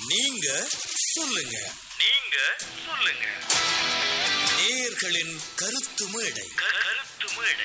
நீங்க சொல்லுங்க நீங்க சொல்லுங்க நேயர்களின் கருத்து மேடை கருத்து மேடை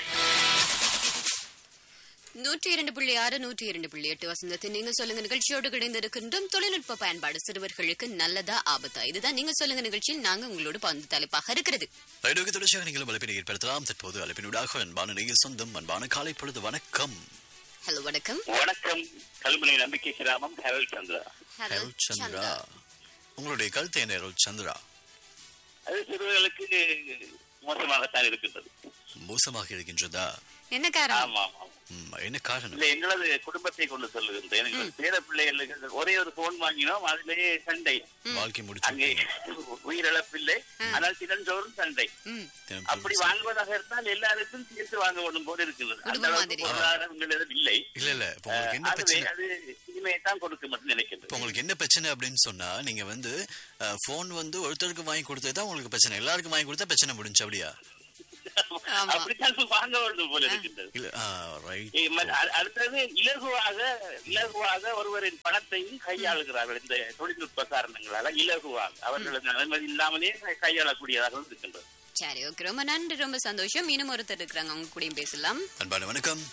நூற்றி இரண்டு புள்ளி ஆறு நூற்றி இரண்டு புள்ளி எட்டு வசந்தத்தில் நீங்க சொல்லுங்க நிகழ்ச்சியோடு கிடைந்திருக்கின்றோம் தொழில்நுட்ப பயன்பாடு சிறுவர்களுக்கு நல்லதா ஆபத்தா இதுதான் நீங்க சொல்லுங்க நிகழ்ச்சியில் நாங்க உங்களோட பந்து தலைப்பாக இருக்கிறது ஐரோக்கிய தொடர்ச்சியாக நீங்களும் அழைப்பினை ஏற்படுத்தலாம் தற்போது அழைப்பினூடாக அன்பான நேய சொந்தம் அன்பான காலை பொழுது வணக்கம் ஹலோ வணக்கம் வணக்கம் கல்முனை நம்பிக்கை கிராமம் Harold Chandra hello Harold Chandra உங்களுடைய கருத்து என்ன ஹெரோல் சந்திரா அது சிறுவர்களுக்கு மோசமாகத்தான் இருக்கின்றது மோசமாக இருக்கின்றதா என்ன காரணம் ஆமா ஆமா ம், என்ன காரணம் இல்ல எங்களது குடும்பத்தை கொண்டு சொல்லுகின்றேன் எனக்கு பேர பிள்ளைகளுக்கு ஒரே ஒரு போன் வாங்கினோம் அதிலேயே சண்டை வாழ்க்கை அங்கே முடிச்சு உயிரிழப்பில்லை ஆனால் தினந்தோறும் சண்டை ம் அப்படி வாங்குவதாக இருந்தால் எல்லாருக்கும் சேர்த்து வாங்க வேண்டும் போல இருக்கிறது அந்த குடும்பம் அளவுக்கு மாதிரி. பொருளாதாரங்கள் எதுவும் இல்லை இல்ல இல்ல இப்ப உங்களுக்கு என்ன ஆகவே பிரச்சனை அது தீமையை தான் கொடுக்கும் மட்டும் இப்ப நினைக்கின்றது உங்களுக்கு என்ன பிரச்சனை அப்படின்னு சொன்னா நீங்க வந்து போன் வந்து ஒருத்தருக்கு வாங்கி கொடுத்தது தான் உங்களுக்கு பிரச்சனை எல்லாருக்கும் வாங்கி கொடுத்தா பிரச்சனை முடிஞ்சு அப்படியா ஆமா. அப்படித்தான் வாங்க வேண்டும் போல இருக்கின்றது இல்ல ரைட் ஏ, ம- அ- அடுத்தது இலகுவாக இலகுவாக ஒருவரின் பணத்தையும் கையாளுகிறார்கள் இந்த தொழில்நுட்ப காரணங்களால இலகுவாக அவர்களது அனுமதி இல்லாமலே கை- கையாளக்கூடியதாக இருக்கின்றது சரி ஓகே ரொம்ப நன்றி ரொம்ப சந்தோஷம் இன்னும் ஒருத்தர் இருக்கிறாங்க அவங்க கூடயும் பேசலாம் அன்பான வணக்கம்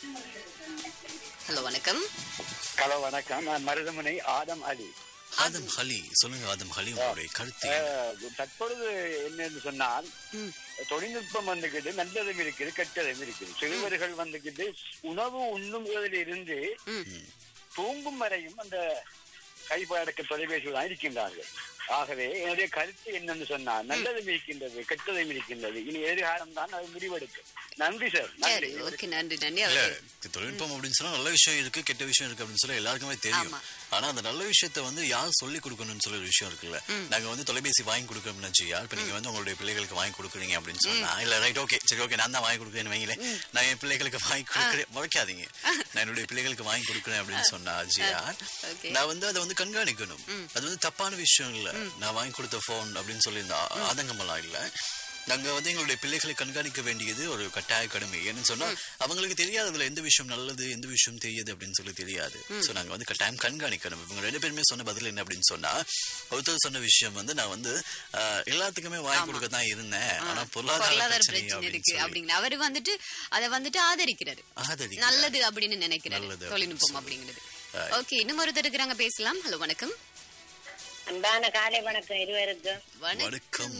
ஹலோ வணக்கம் ஹலோ வணக்கம் நான் மருதமனை ஆதம் அலி ஆதம் ஹலி சொல்லுங்க ஆதம் ஹலி உங்களுடைய கருத்து என்ன? அஹ், தற்பொழுது என்னன்னு சொன்னால் ம். தொழில்நுட்பம் வந்துகிட்டு நல்லதும் இருக்குது கெட்டதும் இருக்குது சிறுவர்கள் வந்துகிட்டு உணவு உண்ணுவதில் இருந்து ம் தூங்கும் வரையும் அந்த கைப்படக்க தொலைபேசி தான் இருக்கின்றார்கள் ஆகவே என்னுடைய கருத்து என்னன்னு சொன்னால் நல்லதும் இருக்கின்றது கெட்டதும் இருக்கின்றது இனி எதிர்காலம் தான் அது முடிவெடுக்கும் நன்றி சார் சரி நன்றி ஓகே நன்றி நன்றி இல்ல அவருக்கு இது தொழில்நுட்பம் அப்படின்னு சொன்னா நல்ல விஷயம் இருக்கு கெட்ட விஷயம் இருக்கு அப்படின்னு சொல்லி எல்லாருக்குமே தெரியும் ஆமா. ஆனா அந்த நல்ல விஷயத்த வந்து யார் சொல்லி கொடுக்கணும்னு சொல்லி ஒரு விஷயம் இருக்குல்ல நாங்க வந்து தொலைபேசி வாங்கி கொடுக்கணும்னு வச்சுயா இப்ப நீங்க வந்து உங்களுடைய பிள்ளைகளுக்கு வாங்கி கொடுக்குறீங்க அப்படின்னு சொன்னா இல்ல ரைட் ஓகே சரி ஓகே நான் தான் வாங்கி கொடுக்குறேன்னு வைங்களேன் நான் என் பிள்ளைகளுக்கு வாங்கி கொடுக்குறேன் முறைக்காதீங்க நான் என்னுடைய பிள்ளைகளுக்கு வாங்கி கொடுக்குறேன் அப்படின்னு சொன்னா ஜியா Okay. நான் வந்து அதை வந்து கண்காணிக்கணும் அது வந்து தப்பான விஷயம் இல்ல நான் வாங்கி கொடுத்த போன் அப்படின்னு சொல்லி இந்த ஆதங்கமெல்லாம் இல்ல நாங்க வந்து எங்களுடைய பிள்ளைகளை கண்காணிக்க வேண்டியது ஒரு கட்டாய கடமை ஏன்னு சொன்னா அவங்களுக்கு தெரியாது அதுல எந்த விஷயம் நல்லது எந்த விஷயம் தெரியுது அப்படின்னு சொல்லி தெரியாது சோ நாங்க வந்து கட்டாயம் கண்காணிக்கணும் இவங்க ரெண்டு பேருமே சொன்ன பதில் என்ன அப்படின்னு சொன்னா ஒருத்தர் சொன்ன விஷயம் வந்து நான் வந்து ஆஹ், எல்லாத்துக்குமே வாங்கி கொடுக்க தான் இருந்தேன் ஆனா பொருளாதார பொருளாதார பிரச்சனை பிரச்சனை அப்படின்னு இருக்கு சொல்லி அப்படிங்கிற அவரு வந்துட்டு அதை வந்துட்டு ஆதரிக்கிறாரு ஆதரிக்கிறார். நல்லது அப்படின்னு நினைக்கிறாரு நல்லது தொழில்நுட்பம் அப்படின்னு அப்படிங்கிறது Right. ஓகே இன்னும் ஒருத்தர் இருக்கிறாங்க பேசலாம் ஹலோ வணக்கம் அன்பான காலை வணக்கம் இருவருக்கும் வணக்கம்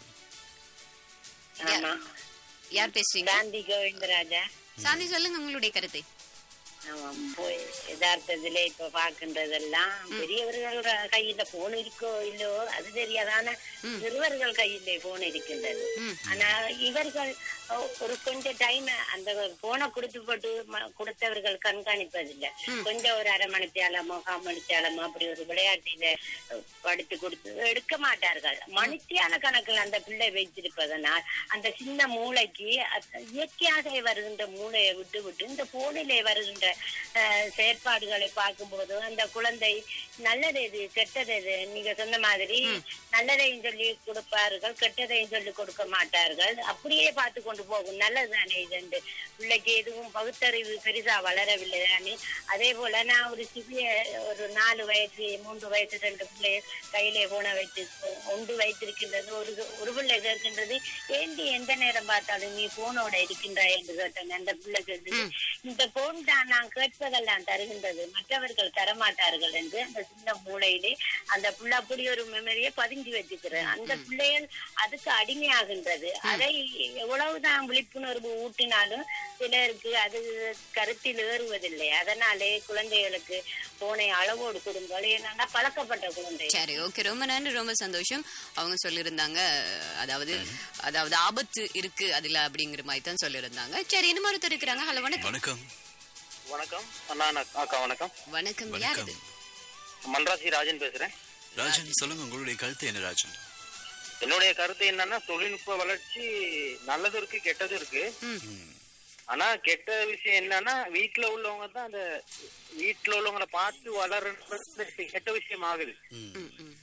ஆமா யார் பேசுறீங்க காந்தி கோவிந்தராஜா சாந்தி சொல்லுங்க உங்களுடைய கருத்தை ஆமா போய் யதார்த்தத்துல இப்ப பாக்குறதெல்லாம் பெரியவர்கள் ர- கையில போன் இருக்கோ இல்லோ அது தெரியாதான சிறுவர்கள் கையில போன் இருக்கின்றது ஆனா இவர்கள் ஒ- ஒரு கொஞ்சம் டைம் அந்த போனை கொடுத்து போட்டு ம- கொடுத்தவர்கள் கண்காணிப்பதில்லை கொஞ்சம் ஒரு அரை மணித்தியாலமோ கால் மணித்தியாலமோ அப்படி ஒரு விளையாட்டில அஹ், படித்து கொடுத்து எடுக்க மாட்டார்கள் மணித்தியான கணக்கில் அந்த பிள்ளை வைத்திருப்பதனால் அந்த சின்ன மூளைக்கு அது இயற்கையாக வருகின்ற மூளையை விட்டு விட்டு இந்த போனிலே வருகின்ற அஹ், செயற்பாடுகளை பார்க்கும்போது அந்த குழந்தை நல்லது எது கெட்டது எது நீங்க சொன்ன மாதிரி நல்லதையும் சொல்லி கொடுப்பார்கள் கெட்டதையும் சொல்லி கொடுக்க மாட்டார்கள் அப்படியே பார்த்து கொண்டு போகும் நல்லதுதானே இது என்று பிள்ளைக்கு எதுவும் பகுத்தறிவு பெரிதா வளரவில்லை தானே அதே போல நான் ஒரு சிறிய ஒரு நாலு வயசு மூன்று வயசு ரெண்டு பிள்ளை கையிலே போன வைத்து ஒன்று வைத்திருக்கின்றது ஒரு ஒரு பிள்ளை கேட்கின்றது ஏண்டி எந்த நேரம் பார்த்தாலும் நீ போனோட இருக்கின்றாய் என்று கேட்டேன் அந்த பிள்ளை கேட்டது இந்த போன் தான் நான் கேட்பதெல்லாம் தருகின்றது மற்றவர்கள் தரமாட்டார்கள் என்று அந்த சின்ன மூளையிலே அந்த பிள்ளை அப்படி ஒரு மெமரியை பதிஞ்சு வச்சுக்கிறேன் அந்த பிள்ளைகள் அதுக்கு அடிமையாகின்றது அதை எவ்வளவுதான் விழிப்புணர்வு ஊட்டினாலும் சிலருக்கு அது கருத்தில் ஏறுவதில்லை அதனாலே குழந்தைகளுக்கு போனை அளவோடு கொடுங்கள் ஏன்னா பழக்கப்பட்ட குழந்தை சரி ஓகே ரொம்ப நன்றி ரொம்ப சந்தோஷம் அவங்க சொல்லியிருந்தாங்க அதாவது அதாவது ஆபத்து இருக்கு அதுல அப்படிங்கிற மாதிரி தான் சொல்லியிருந்தாங்க சரி இன்னும் ஒருத்தர் இருக்கிறாங்க ஹலோ வணக்கம் வணக்கம் வணக்கம் அண்ணா அண்ணா, அக்கா வணக்கம் வணக்கம் யார் வணக்கம் இது மன்ராசி ராஜன் பேசுறேன் ராஜன் சொல்லுங்க உங்களுடைய கருத்து என்ன ராஜன் என்னுடைய கருத்து என்னன்னா தொழில்நுட்ப வளர்ச்சி நல்லதும் இருக்கு கெட்டதும் இருக்கு ம். ஆனா கெட்ட விஷயம் என்னன்னா வீட்டுல உள்ளவங்க தான் அந்த வீட்டுல உள்ளவங்கள பார்த்து வளர்றது கெட்ட விஷயம் ஆகுது ம், ம்.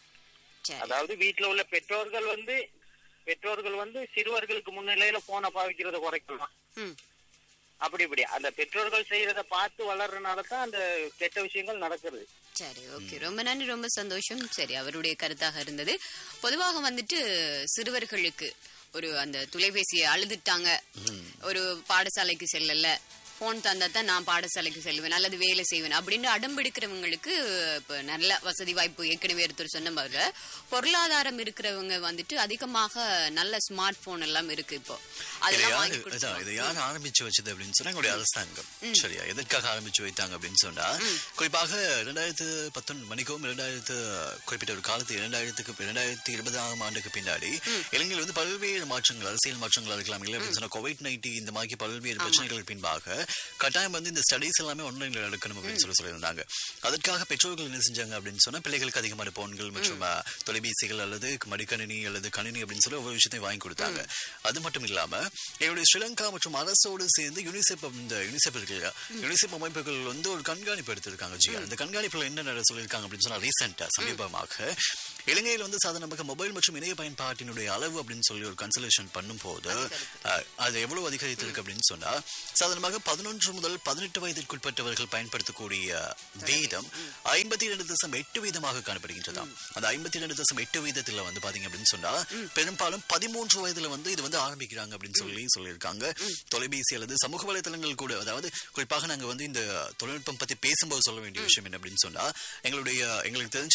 சரி அதாவது வீட்டுல உள்ள பெற்றோர்கள் வந்து பெற்றோர்கள் வந்து சிறுவர்களுக்கு முன்னிலையில போனை பாவிக்கிறத குறைக்கலாம் ம் அப்படி இப்படி அந்த பெற்றோர்கள் செய்யறத பார்த்து வளர்றதுனால தான் அந்த கெட்ட விஷயங்கள் நடக்கிறது சரி ஓகே ரொம்ப நன்றி ரொம்ப சந்தோஷம் சரி அவருடைய கருத்தாக இருந்தது பொதுவாக வந்துட்டு சிறுவர்களுக்கு ஒரு அந்த தொலைபேசியை அழுதுட்டாங்க ஒரு பாடசாலைக்கு செல்லல போன் தந்தா தான் நான் பாடசாலைக்கு செல்வேன் அல்லது வேலை செய்வேன் அப்படின்னு அடம்பிடிக்கிறவங்களுக்கு இப்ப நல்ல வசதி வாய்ப்பு ஏற்கனவே ஒருத்தர் சொன்ன மாதிரி பொருளாதாரம் இருக்கிறவங்க வந்துட்டு அதிகமாக நல்ல ஸ்மார்ட் போன் எல்லாம் இருக்கு இப்போ இதை அதெல்லாம் யாரு வாங்கி அதான், கொடுத்துருவாங்க. இதை யார் ஆரம்பிச்சு வச்சது அப்படின்னு சொன்னா எங்களுடைய அரசாங்கம் சரியா எதற்காக ஆரம்பிச்சு வைத்தாங்க அப்படின்னு சொன்னா குறிப்பாக இரண்டாயிரத்து பத்தொன்பது மணிக்கும் இரண்டாயிரத்து குறிப்பிட்ட ஒரு காலத்து இரண்டாயிரத்துக்கு இரண்டாயிரத்தி இருபதாம் ஆண்டுக்கு பின்னாடி இலங்கையில் வந்து பல்வேறு மாற்றங்கள் அரசியல் மாற்றங்கள் இருக்கலாம் இல்லை அப்படின்னு சொன்னா கோவிட் நைன்டீன் இந்த மாதிரி பல்வேறு பிரச்சனைகளுக்கு பின்பாக கட்டாயம் வந்து இந்த ஸ்டடீஸ் எல்லாமே ஆன்லைன்ல நடக்கணும் அப்படின்னு சொல்லி சொல்லியிருந்தாங்க அதற்காக பெற்றோர்கள் என்ன செஞ்சாங்க அப்படின்னு சொன்னா பிள்ளைகளுக்கு அதிகமான போன்கள் மற்றும் அஹ், தொலைபேசிகள் அல்லது மடிக்கணினி அல்லது கணினி அப்படின்னு சொல்லி ஒவ்வொரு விஷயத்தையும் வாங்கி கொடுத்தாங்க அது மட்டும் இல்லாம எங்களுடைய ஸ்ரீலங்கா மற்றும் அரசோடு சேர்ந்து யுனிசெப் இந்த யுனிசெப் இருக்கு இல்லையா யுனிசெப் அமைப்புகள் வந்து ஒரு கண்காணிப்பு எடுத்திருக்காங்க ஜி அந்த கண்காணிப்புல என்ன நட- சொல்லியிருக்காங்க அப்படின்னு சொன்னா ரீசெண்டா சமீபமாக இலங்கையில் வந்து சாதாரணமாக மொபைல் மற்றும் இணைய பயன்பாட்டினுடைய அளவு அப்படின்னு சொல்லி ஒரு கன்சல்டேஷன் பண்ணும்போது அஹ், அது எவ்வளவு அதிகரித்திருக்கு அப்படின்னு சொன்னா சாதாரணமாக பதினொன்று முதல் பதினெட்டு வயதிற்குட்பட்டவர்கள் பயன்படுத்தக்கூடிய வீதம் ஐம்பத்தி இரண்டு தசம் எட்டு வீதமாக காணப்படுகின்றதாம் அந்த ஐம்பத்தி இரண்டு தசம் எட்டு வீதத்துல வந்து பாத்தீங்க அப்படின்னு சொன்னா பெரும்பாலும் பதிமூன்று வயதுல வந்து இது வந்து ஆரம்பிக்கிறாங்க அப்படின்னு சொல்லி சொல்லியிருக்காங்க தொலைபேசி அல்லது சமூக வலைத்தளங்கள் கூட அதாவது குறிப்பாக நாங்க வந்து இந்த தொழில்நுட்பம் பத்தி பேசும்போது சொல்ல வேண்டிய விஷயம் என்ன அப்படின்னு சொன்னா எங்களுடைய எங்களுக்கு தெரிஞ்ச